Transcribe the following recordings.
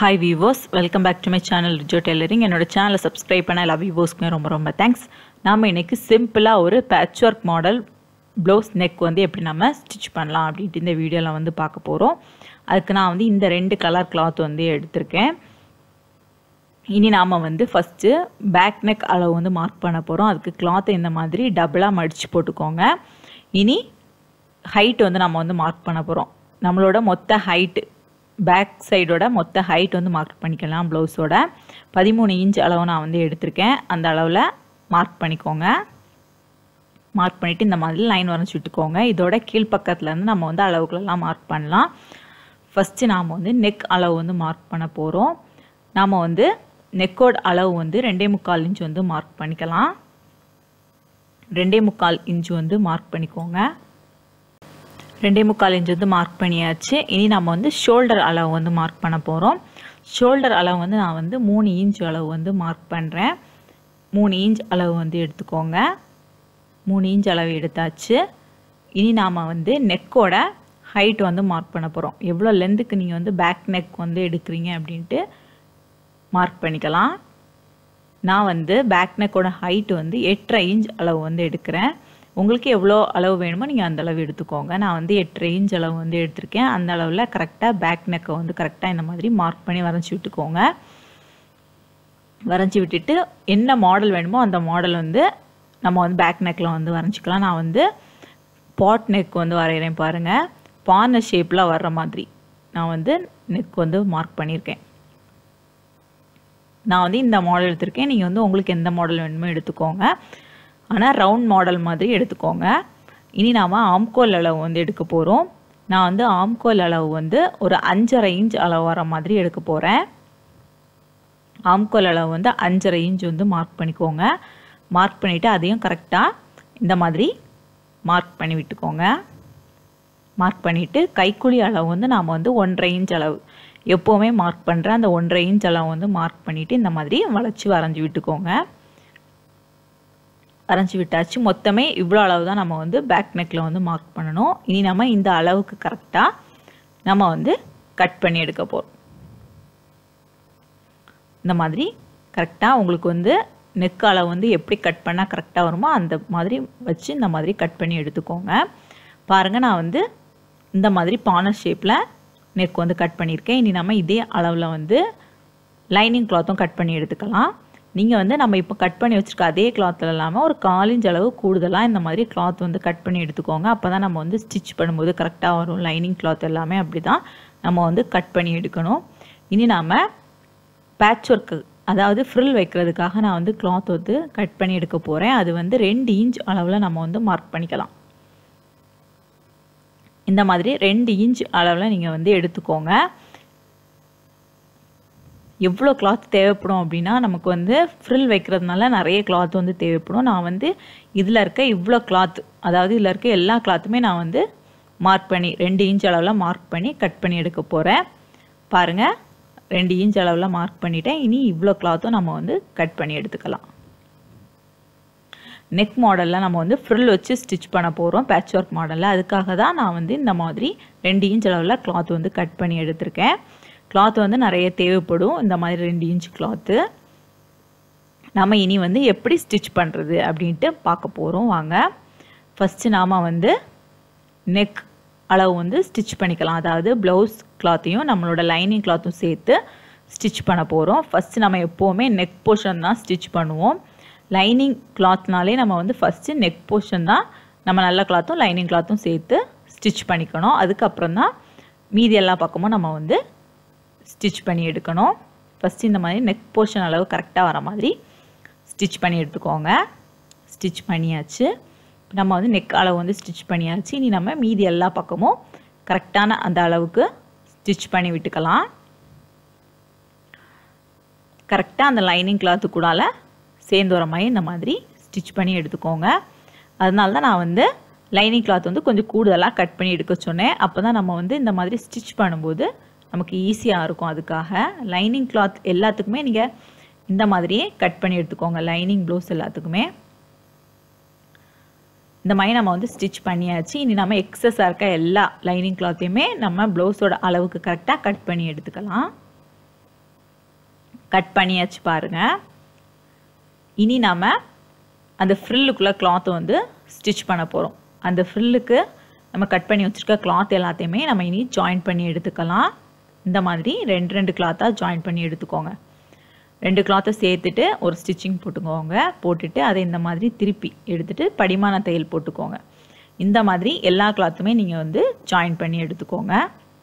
hi viewers welcome back to my channel Rijo tailoring என்னோட சேனலை subscribe பண்ண எல்லா விவோஸ்க்குமே ரொம்ப ரொம்ப தேங்க்ஸ் நாம் இன்றைக்கி சிம்பிளாக ஒரு patch work model blouse neck வந்து எப்படி நம்ம ஸ்டிச் பண்ணலாம் அப்படின்ட்டு இந்த வீடியோவில் வந்து பார்க்க போகிறோம் அதுக்கு நான் வந்து இந்த ரெண்டு கலர் கிளாத் வந்து எடுத்திருக்கேன் இனி நாம் வந்து ஃபஸ்ட்டு பேக் நெக் அளவு வந்து மார்க் பண்ண போகிறோம் அதுக்கு கிளாத்தை இந்த மாதிரி டபுளாக மடித்து போட்டுக்கோங்க இனி ஹைட் வந்து நம்ம வந்து மார்க் பண்ண போகிறோம் நம்மளோட மொத்த ஹைட்டு பேக் சைடோட மொத்த ஹைட் வந்து மார்க் பண்ணிக்கலாம் ப்ளவுஸோட பதிமூணு இன்ச் அளவு நான் வந்து எடுத்திருக்கேன் அந்த அளவில் மார்க் பண்ணிக்கோங்க மார்க் பண்ணிவிட்டு இந்த மாதிரி லைன் வரைஞ்சி விட்டுக்கோங்க இதோட கீழ்ப்பக்கத்துலேருந்து நம்ம வந்து அளவுகளெல்லாம் மார்க் பண்ணலாம் ஃபஸ்ட்டு நாம் வந்து நெக் அளவு வந்து மார்க் பண்ண போகிறோம் நாம் வந்து நெக்கோட அளவு வந்து ரெண்டே முக்கால் இன்ச் வந்து மார்க் பண்ணிக்கலாம் ரெண்டே முக்கால் இன்ச் வந்து மார்க் பண்ணிக்கோங்க ரெண்டே முக்கால் இன்ச் வந்து மார்க் பண்ணியாச்சு இனி நம்ம வந்து ஷோல்டர் அளவு வந்து மார்க் பண்ண போகிறோம் ஷோல்டர் அளவு வந்து நான் வந்து மூணு இன்ச் அளவு வந்து மார்க் பண்ணுறேன் மூணு இன்ச் அளவு வந்து எடுத்துக்கோங்க மூணு இன்ச் அளவு எடுத்தாச்சு இனி நாம் வந்து நெக்கோட ஹைட் வந்து மார்க் பண்ண போகிறோம் எவ்வளோ லென்த்துக்கு நீங்கள் வந்து பேக் நெக் வந்து எடுக்கிறீங்க அப்படின்ட்டு மார்க் பண்ணிக்கலாம் நான் வந்து பேக் நெக்கோட ஹைட் வந்து எட்டரை இன்ச் அளவு வந்து எடுக்கிறேன் உங்களுக்கு எவ்வளோ அளவு வேணுமோ நீங்கள் அந்த அளவு எடுத்துக்கோங்க நான் வந்து எட்டரை இன்ச் அளவு வந்து எடுத்திருக்கேன் அந்த அளவில் கரெக்டாக பேக் நெக்கை வந்து கரெக்டாக இந்த மாதிரி மார்க் பண்ணி வரைஞ்சி விட்டுக்கோங்க வரைஞ்சி விட்டுட்டு என்ன மாடல் வேணுமோ அந்த மாடல் வந்து நம்ம வந்து பேக் நெக்கில் வந்து வரைஞ்சிக்கலாம் நான் வந்து பாட் நெக் வந்து வரைகிறேன் பாருங்கள் பானை ஷேப்பில் வர்ற மாதிரி நான் வந்து நெக் வந்து மார்க் பண்ணியிருக்கேன் நான் வந்து இந்த மாடல் எடுத்திருக்கேன் நீங்கள் வந்து உங்களுக்கு எந்த மாடல் வேணுமோ எடுத்துக்கோங்க ஆனால் ரவுண்ட் மாடல் மாதிரி எடுத்துக்கோங்க இனி நாம் ஆம்கோல் அளவு வந்து எடுக்க போகிறோம் நான் வந்து ஆம்கோல் அளவு வந்து ஒரு அஞ்சரை இன்ச் அளவு வர மாதிரி எடுக்க போகிறேன் ஆம்கோல் அளவு வந்து அஞ்சரை இன்ச் வந்து மார்க் பண்ணிக்கோங்க மார்க் பண்ணிவிட்டு அதையும் கரெக்டாக இந்த மாதிரி மார்க் பண்ணி விட்டுக்கோங்க மார்க் பண்ணிவிட்டு கைக்குழி அளவு வந்து நாம் வந்து ஒன்றரை இன்ச் அளவு எப்போவுமே மார்க் பண்ணுற அந்த ஒன்றரை இன்ச் அளவு வந்து மார்க் பண்ணிவிட்டு இந்த மாதிரி வளைச்சி வரைஞ்சி விட்டுக்கோங்க வரைஞ்சி விட்டாச்சு மொத்தமே இவ்வளோ அளவு தான் நம்ம வந்து பேக் நெக்கில் வந்து மார்க் பண்ணணும் இனி நம்ம இந்த அளவுக்கு கரெக்டாக நம்ம வந்து கட் பண்ணி எடுக்க போகிறோம் இந்த மாதிரி கரெக்டாக உங்களுக்கு வந்து நெக் அளவு வந்து எப்படி கட் பண்ணால் கரெக்டாக வருமோ அந்த மாதிரி வச்சு இந்த மாதிரி கட் பண்ணி எடுத்துக்கோங்க பாருங்கள் நான் வந்து இந்த மாதிரி பானர் ஷேப்பில் நெக் வந்து கட் பண்ணியிருக்கேன் இனி நம்ம இதே அளவில் வந்து லைனிங் கிளாத்தும் கட் பண்ணி எடுத்துக்கலாம் நீங்கள் வந்து நம்ம இப்போ கட் பண்ணி வச்சுருக்க அதே கிளாத்தில் இல்லாமல் ஒரு காலிஞ்ச் அளவு கூடுதலாக இந்த மாதிரி கிளாத் வந்து கட் பண்ணி எடுத்துக்கோங்க அப்போ தான் நம்ம வந்து ஸ்டிச் பண்ணும்போது கரெக்டாக வரும் லைனிங் கிளாத் எல்லாமே அப்படி தான் நம்ம வந்து கட் பண்ணி எடுக்கணும் இனி நாம் பேட்ச் ஒர்க்கு அதாவது ஃப்ரில் வைக்கிறதுக்காக நான் வந்து கிளாத் வந்து கட் பண்ணி எடுக்க போகிறேன் அது வந்து ரெண்டு இன்ச் அளவில் நம்ம வந்து மார்க் பண்ணிக்கலாம் இந்த மாதிரி ரெண்டு இன்ச் அளவில் நீங்கள் வந்து எடுத்துக்கோங்க எவ்வளோ கிளாத் தேவைப்படும் அப்படின்னா நமக்கு வந்து ஃப்ரில் வைக்கிறதுனால நிறைய கிளாத் வந்து தேவைப்படும் நான் வந்து இதில் இருக்க இவ்வளோ கிளாத் அதாவது இதில் இருக்க எல்லா கிளாத்துமே நான் வந்து மார்க் பண்ணி ரெண்டு இன்ச் அளவில் மார்க் பண்ணி கட் பண்ணி எடுக்க போகிறேன் பாருங்கள் ரெண்டு இன்ச் அளவில் மார்க் பண்ணிவிட்டேன் இனி இவ்வளோ கிளாத்தும் நம்ம வந்து கட் பண்ணி எடுத்துக்கலாம் நெக் மாடலில் நம்ம வந்து ஃப்ரில் வச்சு ஸ்டிச் பண்ண போகிறோம் பேட்ச் ஒர்க் மாடலில் அதுக்காக தான் நான் வந்து இந்த மாதிரி ரெண்டு இன்ச் அளவில் கிளாத் வந்து கட் பண்ணி எடுத்திருக்கேன் கிளாத் வந்து நிறைய தேவைப்படும் இந்த மாதிரி ரெண்டு இன்ச் கிளாத்து நம்ம இனி வந்து எப்படி ஸ்டிச் பண்ணுறது அப்படின்ட்டு பார்க்க போகிறோம் வாங்க ஃபஸ்ட்டு நாம் வந்து நெக் அளவு வந்து ஸ்டிச் பண்ணிக்கலாம் அதாவது ப்ளவுஸ் கிளாத்தையும் நம்மளோட லைனிங் கிளாத்தும் சேர்த்து ஸ்டிச் பண்ண போகிறோம் ஃபஸ்ட்டு நம்ம எப்போவுமே நெக் போர்ஷன் தான் ஸ்டிச் பண்ணுவோம் லைனிங் கிளாத்னாலே நம்ம வந்து ஃபஸ்ட்டு நெக் போர்ஷன் தான் நம்ம நல்ல கிளாத்தும் லைனிங் கிளாத்தும் சேர்த்து ஸ்டிச் பண்ணிக்கணும் அதுக்கப்புறம் தான் மீதி எல்லா பக்கமும் நம்ம வந்து ஸ்டிச் பண்ணி எடுக்கணும் ஃபஸ்ட்டு இந்த மாதிரி நெக் போர்ஷன் அளவு கரெக்டாக வர மாதிரி ஸ்டிச் பண்ணி எடுத்துக்கோங்க ஸ்டிச் பண்ணியாச்சு நம்ம வந்து நெக் அளவு வந்து ஸ்டிச் பண்ணியாச்சு இனி நம்ம மீதி எல்லா பக்கமும் கரெக்டான அந்த அளவுக்கு ஸ்டிச் பண்ணி விட்டுக்கலாம் கரெக்டாக அந்த லைனிங் கிளாத்து கூடால சேர்ந்து வர மாதிரி இந்த மாதிரி ஸ்டிச் பண்ணி எடுத்துக்கோங்க அதனால தான் நான் வந்து லைனிங் கிளாத் வந்து கொஞ்சம் கூடுதலாக கட் பண்ணி எடுக்க சொன்னேன் அப்போ தான் நம்ம வந்து இந்த மாதிரி ஸ்டிச் பண்ணும்போது நமக்கு ஈஸியாக இருக்கும் அதுக்காக லைனிங் கிளாத் எல்லாத்துக்குமே நீங்கள் இந்த மாதிரியே கட் பண்ணி எடுத்துக்கோங்க லைனிங் ப்ளவுஸ் எல்லாத்துக்குமே இந்த மாதிரி நம்ம வந்து ஸ்டிச் பண்ணியாச்சு இனி நம்ம எக்ஸஸாக இருக்க எல்லா லைனிங் கிளாத்தையுமே நம்ம ப்ளவுஸோட அளவுக்கு கரெக்டாக கட் பண்ணி எடுத்துக்கலாம் கட் பண்ணியாச்சு பாருங்கள் இனி நாம் அந்த ஃப்ரில்லுக்குள்ளே கிளாத்தை வந்து ஸ்டிச் பண்ண போகிறோம் அந்த ஃப்ரில்லுக்கு நம்ம கட் பண்ணி வச்சுருக்க கிளாத் எல்லாத்தையுமே நம்ம இனி ஜாயின் பண்ணி எடுத்துக்கலாம் இந்த மாதிரி ரெண்டு ரெண்டு கிளாத்தாக ஜாயின் பண்ணி எடுத்துக்கோங்க ரெண்டு கிளாத்தை சேர்த்துட்டு ஒரு ஸ்டிச்சிங் போட்டுக்கோங்க போட்டுட்டு அதை இந்த மாதிரி திருப்பி எடுத்துட்டு படிமான தையல் போட்டுக்கோங்க இந்த மாதிரி எல்லா கிளாத்துமே நீங்கள் வந்து ஜாயின் பண்ணி எடுத்துக்கோங்க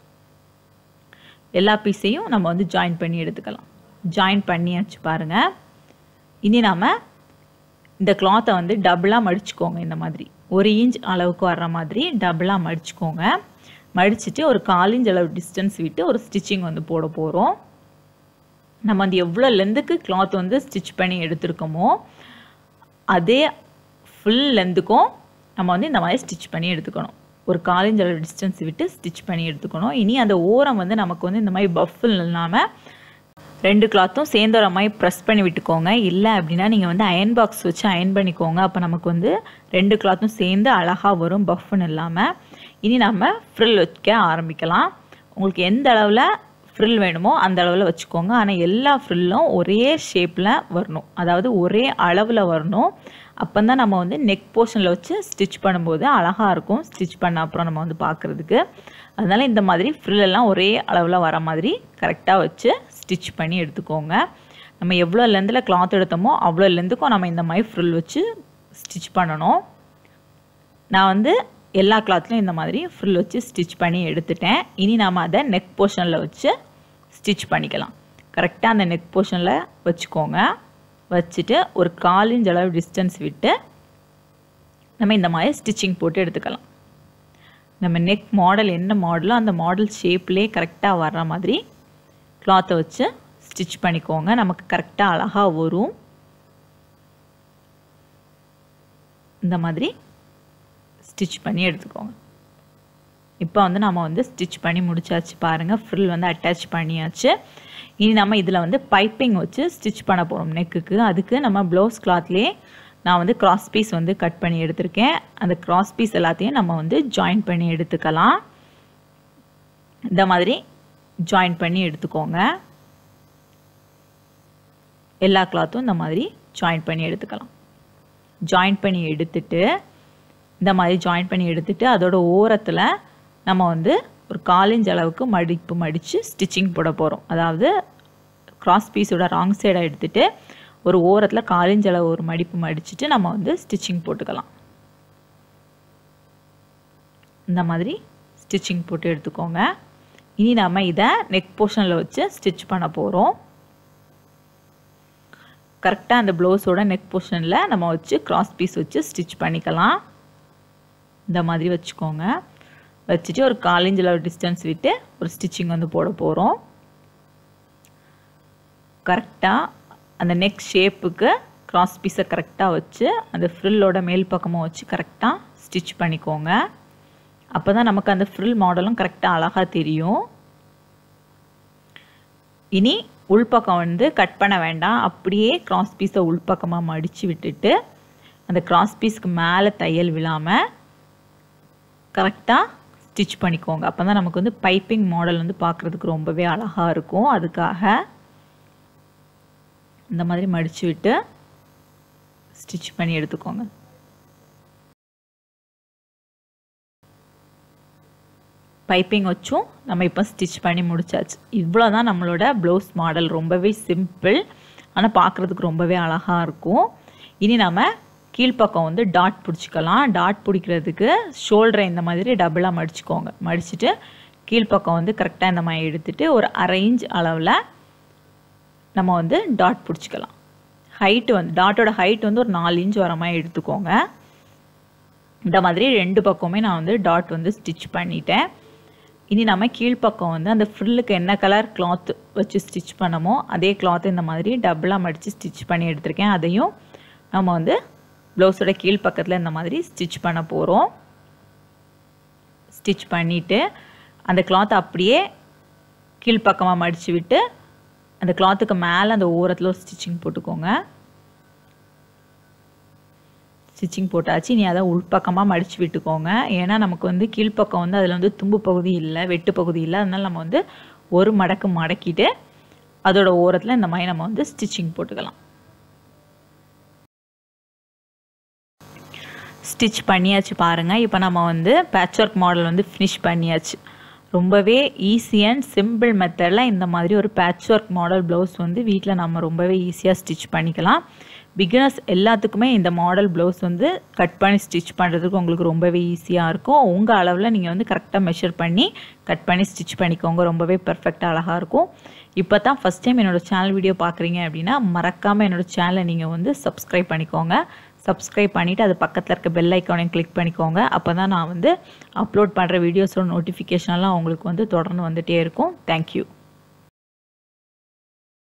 எல்லா பீஸையும் நம்ம வந்து ஜாயின் பண்ணி எடுத்துக்கலாம் ஜாயின் பண்ணியாச்சு பாருங்கள் இனி நாம் இந்த கிளாத்தை வந்து டபுளாக மடிச்சுக்கோங்க இந்த மாதிரி ஒரு இன்ச் அளவுக்கு வர்ற மாதிரி டபுளாக மடிச்சுக்கோங்க மடிச்சுட்டு ஒரு கால் இன்ச் அளவு டிஸ்டன்ஸ் விட்டு ஒரு ஸ்டிச்சிங் வந்து போட போகிறோம் நம்ம வந்து எவ்வளோ லென்த்துக்கு கிளாத் வந்து ஸ்டிச் பண்ணி எடுத்திருக்கோமோ அதே ஃபுல் லென்த்துக்கும் நம்ம வந்து இந்த மாதிரி ஸ்டிச் பண்ணி எடுத்துக்கணும் ஒரு காலேஜ் அளவு டிஸ்டன்ஸ் விட்டு ஸ்டிச் பண்ணி எடுத்துக்கணும் இனி அந்த ஓரம் வந்து நமக்கு வந்து இந்த மாதிரி பஃபில் இல்லாமல் ரெண்டு கிளாத்தும் சேர்ந்து வர மாதிரி ப்ரெஸ் பண்ணி விட்டுக்கோங்க இல்லை அப்படின்னா நீங்கள் வந்து அயன் பாக்ஸ் வச்சு அயன் பண்ணிக்கோங்க அப்போ நமக்கு வந்து ரெண்டு கிளாத்தும் சேர்ந்து அழகாக வரும் பஃப்னு இல்லாமல் இனி நம்ம ஃப்ரில் வைக்க ஆரம்பிக்கலாம் உங்களுக்கு எந்த அளவில் ஃப்ரில் வேணுமோ அந்த அளவில் வச்சுக்கோங்க ஆனால் எல்லா ஃப்ரில்லும் ஒரே ஷேப்பில் வரணும் அதாவது ஒரே அளவில் வரணும் அப்போ தான் நம்ம வந்து நெக் போர்ஷனில் வச்சு ஸ்டிச் பண்ணும்போது அழகாக இருக்கும் ஸ்டிச் பண்ண அப்புறம் நம்ம வந்து பார்க்குறதுக்கு அதனால் இந்த மாதிரி ஃப்ரில்லெல்லாம் ஒரே அளவில் வர மாதிரி கரெக்டாக வச்சு ஸ்டிச் பண்ணி எடுத்துக்கோங்க நம்ம எவ்வளோ லெந்தில் கிளாத் எடுத்தோமோ அவ்வளோ லெந்துக்கும் நம்ம இந்த மாதிரி ஃப்ரில் வச்சு ஸ்டிச் பண்ணணும் நான் வந்து எல்லா கிளாத்லையும் இந்த மாதிரி ஃப்ரில் வச்சு ஸ்டிச் பண்ணி எடுத்துட்டேன் இனி நாம் அதை நெக் போர்ஷனில் வச்சு ஸ்டிச் பண்ணிக்கலாம் கரெக்டாக அந்த நெக் போர்ஷனில் வச்சுக்கோங்க வச்சுட்டு ஒரு கால் இன்ச் அளவு டிஸ்டன்ஸ் விட்டு நம்ம இந்த மாதிரி ஸ்டிச்சிங் போட்டு எடுத்துக்கலாம் நம்ம நெக் மாடல் என்ன மாடலோ அந்த மாடல் ஷேப்லேயே கரெக்டாக வர்ற மாதிரி கிளாத்தை வச்சு ஸ்டிச் பண்ணிக்கோங்க நமக்கு கரெக்டாக அழகாக வரும் இந்த மாதிரி ஸ்டிச் பண்ணி எடுத்துக்கோங்க இப்போ வந்து நம்ம வந்து ஸ்டிச் பண்ணி முடிச்சாச்சு பாருங்கள் ஃப்ரில் வந்து அட்டாச் பண்ணியாச்சு இனி நம்ம இதில் வந்து பைப்பிங் வச்சு ஸ்டிச் பண்ண போகிறோம் நெக்குக்கு அதுக்கு நம்ம ப்ளவுஸ் கிளாத்லேயே நான் வந்து கிராஸ் பீஸ் வந்து கட் பண்ணி எடுத்திருக்கேன் அந்த கிராஸ் பீஸ் எல்லாத்தையும் நம்ம வந்து ஜாயின் பண்ணி எடுத்துக்கலாம் இந்த மாதிரி ஜாயின் பண்ணி எடுத்துக்கோங்க எல்லா கிளாத்தும் இந்த மாதிரி ஜாயின் பண்ணி எடுத்துக்கலாம் ஜாயின் பண்ணி எடுத்துட்டு இந்த மாதிரி ஜாயின் பண்ணி எடுத்துட்டு அதோட ஓரத்தில் நம்ம வந்து ஒரு காலிஞ்ச் அளவுக்கு மடிப்பு மடித்து ஸ்டிச்சிங் போட போகிறோம் அதாவது கிராஸ் பீஸோட ராங் சைடை எடுத்துகிட்டு ஒரு ஓரத்தில் காலிஞ்ச் அளவு ஒரு மடிப்பு மடிச்சுட்டு நம்ம வந்து ஸ்டிச்சிங் போட்டுக்கலாம் இந்த மாதிரி ஸ்டிச்சிங் போட்டு எடுத்துக்கோங்க இனி நம்ம இதை நெக் போர்ஷனில் வச்சு ஸ்டிச் பண்ண போகிறோம் கரெக்டாக அந்த ப்ளவுஸோட நெக் போர்ஷனில் நம்ம வச்சு கிராஸ் பீஸ் வச்சு ஸ்டிச் பண்ணிக்கலாம் இந்த மாதிரி வச்சுக்கோங்க வச்சுட்டு ஒரு காலேஜ் அளவு டிஸ்டன்ஸ் விட்டு ஒரு ஸ்டிச்சிங் வந்து போட போகிறோம் கரெக்டாக அந்த நெக் ஷேப்புக்கு கிராஸ் பீஸை கரெக்டாக வச்சு அந்த ஃப்ரில்லோட மேல் பக்கமாக வச்சு கரெக்டாக ஸ்டிச் பண்ணிக்கோங்க அப்போ தான் நமக்கு அந்த ஃப்ரில் மாடலும் கரெக்டாக அழகாக தெரியும் இனி உள்பக்கம் வந்து கட் பண்ண வேண்டாம் அப்படியே கிராஸ் பீஸை உள்பக்கமாக மடித்து விட்டுட்டு அந்த கிராஸ் பீஸ்க்கு மேலே தையல் விழாமல் கரெக்டாக ஸ்டிச் பண்ணிக்கோங்க அப்போ தான் நமக்கு வந்து பைப்பிங் மாடல் வந்து பார்க்குறதுக்கு ரொம்பவே அழகாக இருக்கும் அதுக்காக இந்த மாதிரி மடித்து விட்டு ஸ்டிச் பண்ணி எடுத்துக்கோங்க பைப்பிங் வச்சும் நம்ம இப்போ ஸ்டிச் பண்ணி முடிச்சாச்சு இவ்வளோ தான் நம்மளோட ப்ளவுஸ் மாடல் ரொம்பவே சிம்பிள் ஆனால் பார்க்குறதுக்கு ரொம்பவே அழகாக இருக்கும் இனி நம்ம கீழ்ப்பக்கம் வந்து டாட் பிடிச்சிக்கலாம் டாட் பிடிக்கிறதுக்கு ஷோல்டரை இந்த மாதிரி டபுளாக மடிச்சுக்கோங்க மடிச்சுட்டு கீழ்ப்பக்கம் வந்து கரெக்டாக இந்த மாதிரி எடுத்துகிட்டு ஒரு அரை இன்ச் அளவில் நம்ம வந்து டாட் பிடிச்சிக்கலாம் ஹைட்டு வந்து டாட்டோட ஹைட் வந்து ஒரு நாலு இன்ச் வர மாதிரி எடுத்துக்கோங்க இந்த மாதிரி ரெண்டு பக்கமே நான் வந்து டாட் வந்து ஸ்டிச் பண்ணிட்டேன் இனி நம்ம கீழ்ப்பக்கம் வந்து அந்த ஃப்ரில்லுக்கு என்ன கலர் கிளாத் வச்சு ஸ்டிச் பண்ணமோ அதே கிளாத் இந்த மாதிரி டபுளாக மடித்து ஸ்டிச் பண்ணி எடுத்திருக்கேன் அதையும் நம்ம வந்து ப்ளவுஸோட கீழ்ப்பக்கத்தில் இந்த மாதிரி ஸ்டிச் பண்ண போகிறோம் ஸ்டிச் பண்ணிவிட்டு அந்த கிளாத் அப்படியே கீழ்ப்பக்கமாக மடித்து விட்டு அந்த கிளாத்துக்கு மேலே அந்த ஓரத்தில் ஒரு ஸ்டிச்சிங் போட்டுக்கோங்க ஸ்டிச்சிங் போட்டாச்சு நீ அதை உள்பக்கமாக மடித்து விட்டுக்கோங்க ஏன்னா நமக்கு வந்து கீழ்ப்பக்கம் வந்து அதில் வந்து தும்பு பகுதி இல்லை வெட்டு பகுதி இல்லை அதனால் நம்ம வந்து ஒரு மடக்கு மடக்கிட்டு அதோட ஓரத்தில் இந்த மாதிரி நம்ம வந்து ஸ்டிச்சிங் போட்டுக்கலாம் ஸ்டிச் பண்ணியாச்சு பாருங்கள் இப்போ நம்ம வந்து பேட்ச் ஒர்க் மாடல் வந்து ஃபினிஷ் பண்ணியாச்சு ரொம்பவே ஈஸி அண்ட் சிம்பிள் மெத்தடில் இந்த மாதிரி ஒரு பேட்ச் ஒர்க் மாடல் ப்ளவுஸ் வந்து வீட்டில் நம்ம ரொம்பவே ஈஸியாக ஸ்டிச் பண்ணிக்கலாம் பிகினர்ஸ் எல்லாத்துக்குமே இந்த மாடல் ப்ளவுஸ் வந்து கட் பண்ணி ஸ்டிச் பண்ணுறதுக்கு உங்களுக்கு ரொம்பவே ஈஸியாக இருக்கும் உங்கள் அளவில் நீங்கள் வந்து கரெக்டாக மெஷர் பண்ணி கட் பண்ணி ஸ்டிச் பண்ணிக்கோங்க ரொம்பவே பெர்ஃபெக்டாக அழகாக இருக்கும் இப்போ தான் ஃபஸ்ட் டைம் என்னோடய சேனல் வீடியோ பார்க்குறீங்க அப்படின்னா மறக்காமல் என்னோடய சேனலை நீங்கள் வந்து சப்ஸ்கிரைப் பண்ணிக்கோங்க சப்ஸ்கிரைப் பண்ணிவிட்டு அது பக்கத்தில் இருக்க பெல் ஐக்கானையும் கிளிக் பண்ணிக்கோங்க அப்போ தான் நான் வந்து அப்லோட் பண்ணுற வீடியோஸோட நோட்டிஃபிகேஷன்லாம் உங்களுக்கு வந்து தொடர்ந்து வந்துகிட்டே இருக்கும் தேங்க்யூ